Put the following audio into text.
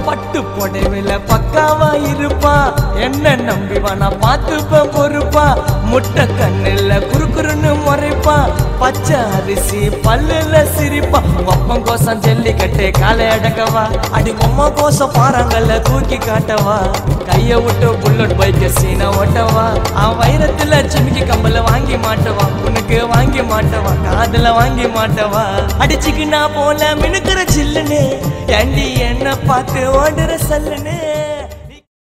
பட்டு புடவையில பக்காவா இருப்பா என்ன நம்பி வா நான் பார்த்துப்பேன் பொறுப்பா முட்டை கண்ணுல குறுக்குறுன்னு முறைப்பா பச்சை அரிசி பல்லுல சிரிப்பா ஒப்பம் கோசம் ஜல்லிக்கட்டு காலை அடக்கவா அடி பொம்மா கோசம் பாறாங்கல்ல தூக்கி காட்டவா கைய விட்டு புல்லட் பைக்க சீனா ஓட்டவா அவன் வைரத்துல சிமிக்கி கம்பல வாங்கி மாட்டவா உனக்கு வாங்கி மாட்டவா காதுல வாங்கி மாட்டவா அடிச்சுக்கினா போல மினுக்கிற சில்லுன்னு ஏண்டி என்ன பார்த்து ஓடுற சல்லுன்னு